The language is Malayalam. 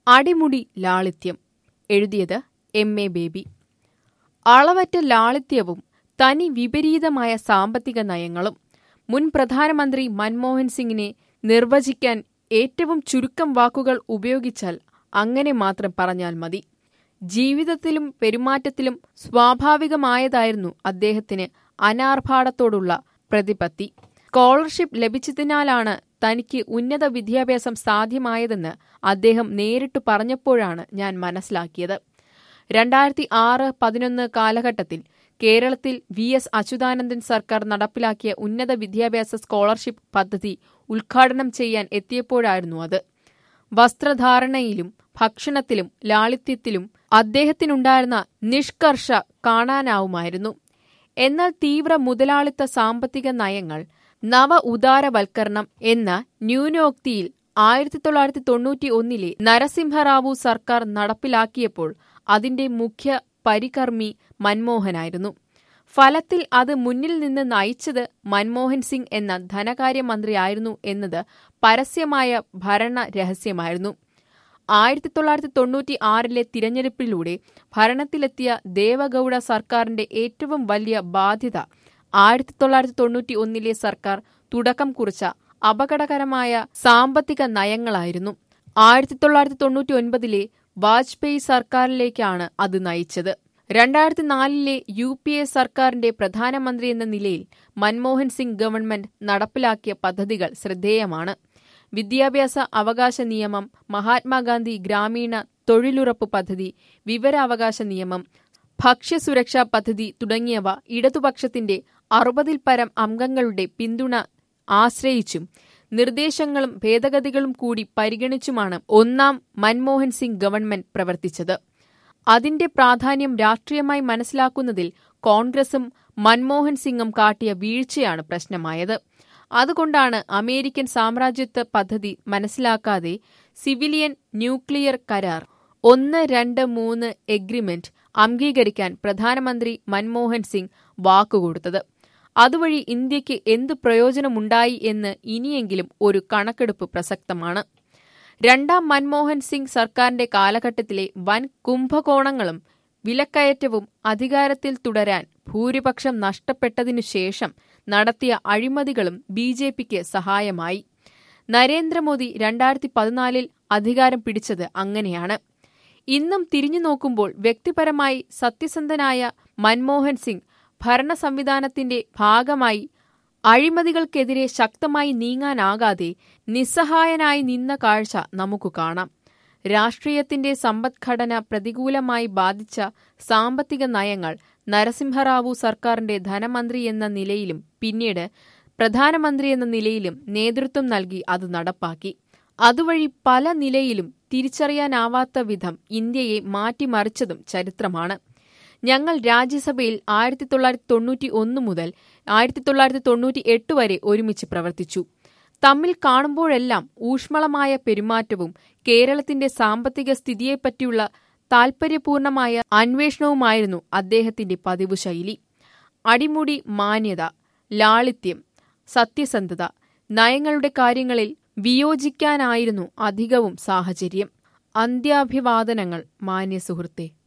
അടിമുടി ലാളിത്യം എഴുതിയത് എം എ ബേബി അളവറ്റ ലാളിത്യവും തനി വിപരീതമായ സാമ്പത്തിക നയങ്ങളും മുൻ പ്രധാനമന്ത്രി മൻമോഹൻ സിംഗിനെ നിർവചിക്കാൻ ഏറ്റവും ചുരുക്കം വാക്കുകൾ ഉപയോഗിച്ചാൽ അങ്ങനെ മാത്രം പറഞ്ഞാൽ മതി ജീവിതത്തിലും പെരുമാറ്റത്തിലും സ്വാഭാവികമായതായിരുന്നു അദ്ദേഹത്തിന് അനാർഭാടത്തോടുള്ള പ്രതിപത്തി സ്കോളർഷിപ്പ് ലഭിച്ചതിനാലാണ് തനിക്ക് ഉന്നത വിദ്യാഭ്യാസം സാധ്യമായതെന്ന് അദ്ദേഹം നേരിട്ട് പറഞ്ഞപ്പോഴാണ് ഞാൻ മനസ്സിലാക്കിയത് രണ്ടായിരത്തി ആറ് പതിനൊന്ന് കാലഘട്ടത്തിൽ കേരളത്തിൽ വി എസ് അച്യുതാനന്ദൻ സർക്കാർ നടപ്പിലാക്കിയ ഉന്നത വിദ്യാഭ്യാസ സ്കോളർഷിപ്പ് പദ്ധതി ഉദ്ഘാടനം ചെയ്യാൻ എത്തിയപ്പോഴായിരുന്നു അത് വസ്ത്രധാരണയിലും ഭക്ഷണത്തിലും ലാളിത്യത്തിലും അദ്ദേഹത്തിനുണ്ടായിരുന്ന നിഷ്കർഷ കാണാനാവുമായിരുന്നു എന്നാൽ തീവ്ര മുതലാളിത്ത സാമ്പത്തിക നയങ്ങൾ നവ ഉദാരവൽക്കരണം എന്ന ന്യൂനോക്തിയിൽ ആയിരത്തി തൊള്ളായിരത്തി തൊണ്ണൂറ്റി ഒന്നിലെ നരസിംഹറാവു സർക്കാർ നടപ്പിലാക്കിയപ്പോൾ അതിന്റെ മുഖ്യ പരികർമ്മി മൻമോഹനായിരുന്നു ഫലത്തിൽ അത് മുന്നിൽ നിന്ന് നയിച്ചത് മൻമോഹൻ സിംഗ് എന്ന ധനകാര്യമന്ത്രിയായിരുന്നു എന്നത് പരസ്യമായ ഭരണ രഹസ്യമായിരുന്നു ആയിരത്തി തൊള്ളായിരത്തി തൊണ്ണൂറ്റി ആറിലെ തിരഞ്ഞെടുപ്പിലൂടെ ഭരണത്തിലെത്തിയ ദേവഗൌഡ സർക്കാരിന്റെ ഏറ്റവും വലിയ ബാധ്യത ആയിരത്തി തൊള്ളായിരത്തി തൊണ്ണൂറ്റി ഒന്നിലെ സർക്കാർ തുടക്കം കുറിച്ച അപകടകരമായ സാമ്പത്തിക നയങ്ങളായിരുന്നു ആയിരത്തി തൊള്ളായിരത്തി തൊണ്ണൂറ്റി ഒൻപതിലെ വാജ്പേയി സർക്കാരിലേക്കാണ് അത് നയിച്ചത് രണ്ടായിരത്തി നാലിലെ യു പി എ സർക്കാരിന്റെ പ്രധാനമന്ത്രി എന്ന നിലയിൽ മൻമോഹൻ സിംഗ് ഗവൺമെന്റ് നടപ്പിലാക്കിയ പദ്ധതികൾ ശ്രദ്ധേയമാണ് വിദ്യാഭ്യാസ അവകാശ നിയമം മഹാത്മാഗാന്ധി ഗ്രാമീണ തൊഴിലുറപ്പ് പദ്ധതി വിവരാവകാശ നിയമം ഭക്ഷ്യസുരക്ഷാ പദ്ധതി തുടങ്ങിയവ ഇടതുപക്ഷത്തിന്റെ അറുപതിൽ പരം അംഗങ്ങളുടെ പിന്തുണ ആശ്രയിച്ചും നിർദ്ദേശങ്ങളും ഭേദഗതികളും കൂടി പരിഗണിച്ചുമാണ് ഒന്നാം മൻമോഹൻ സിംഗ് ഗവൺമെന്റ് പ്രവർത്തിച്ചത് അതിന്റെ പ്രാധാന്യം രാഷ്ട്രീയമായി മനസ്സിലാക്കുന്നതിൽ കോൺഗ്രസും മൻമോഹൻ സിംഗും കാട്ടിയ വീഴ്ചയാണ് പ്രശ്നമായത് അതുകൊണ്ടാണ് അമേരിക്കൻ സാമ്രാജ്യത്വ പദ്ധതി മനസ്സിലാക്കാതെ സിവിലിയൻ ന്യൂക്ലിയർ കരാർ ഒന്ന് രണ്ട് മൂന്ന് എഗ്രിമെന്റ് അംഗീകരിക്കാൻ പ്രധാനമന്ത്രി മൻമോഹൻ സിംഗ് വാക്കുകൊടുത്തത് അതുവഴി ഇന്ത്യക്ക് എന്ത് പ്രയോജനമുണ്ടായി എന്ന് ഇനിയെങ്കിലും ഒരു കണക്കെടുപ്പ് പ്രസക്തമാണ് രണ്ടാം മൻമോഹൻ സിംഗ് സർക്കാരിന്റെ കാലഘട്ടത്തിലെ വൻ കുംഭകോണങ്ങളും വിലക്കയറ്റവും അധികാരത്തിൽ തുടരാൻ ഭൂരിപക്ഷം നഷ്ടപ്പെട്ടതിനു ശേഷം നടത്തിയ അഴിമതികളും ബി ജെ പിക്ക് സഹായമായി നരേന്ദ്രമോദി രണ്ടായിരത്തി പതിനാലിൽ അധികാരം പിടിച്ചത് അങ്ങനെയാണ് ഇന്നും തിരിഞ്ഞു നോക്കുമ്പോൾ വ്യക്തിപരമായി സത്യസന്ധനായ മൻമോഹൻ സിംഗ് ഭരണ സംവിധാനത്തിന്റെ ഭാഗമായി അഴിമതികൾക്കെതിരെ ശക്തമായി നീങ്ങാനാകാതെ നിസ്സഹായനായി നിന്ന കാഴ്ച നമുക്ക് കാണാം രാഷ്ട്രീയത്തിന്റെ സമ്പദ്ഘടന പ്രതികൂലമായി ബാധിച്ച സാമ്പത്തിക നയങ്ങൾ നരസിംഹറാവു സർക്കാരിന്റെ ധനമന്ത്രി എന്ന നിലയിലും പിന്നീട് പ്രധാനമന്ത്രി എന്ന നിലയിലും നേതൃത്വം നൽകി അത് നടപ്പാക്കി അതുവഴി പല നിലയിലും തിരിച്ചറിയാനാവാത്ത വിധം ഇന്ത്യയെ മാറ്റിമറിച്ചതും ചരിത്രമാണ് ഞങ്ങൾ രാജ്യസഭയിൽ ആയിരത്തി തൊള്ളായിരത്തി തൊണ്ണൂറ്റി ഒന്ന് മുതൽ ആയിരത്തി തൊള്ളായിരത്തി തൊണ്ണൂറ്റി എട്ട് വരെ ഒരുമിച്ച് പ്രവർത്തിച്ചു തമ്മിൽ കാണുമ്പോഴെല്ലാം ഊഷ്മളമായ പെരുമാറ്റവും കേരളത്തിന്റെ സാമ്പത്തിക സ്ഥിതിയെപ്പറ്റിയുള്ള താൽപര്യപൂർണമായ അന്വേഷണവുമായിരുന്നു അദ്ദേഹത്തിന്റെ പതിവ് ശൈലി അടിമുടി മാന്യത ലാളിത്യം സത്യസന്ധത നയങ്ങളുടെ കാര്യങ്ങളിൽ വിയോജിക്കാനായിരുന്നു അധികവും സാഹചര്യം അന്ത്യാഭിവാദനങ്ങൾ മാന്യ സുഹൃത്തെ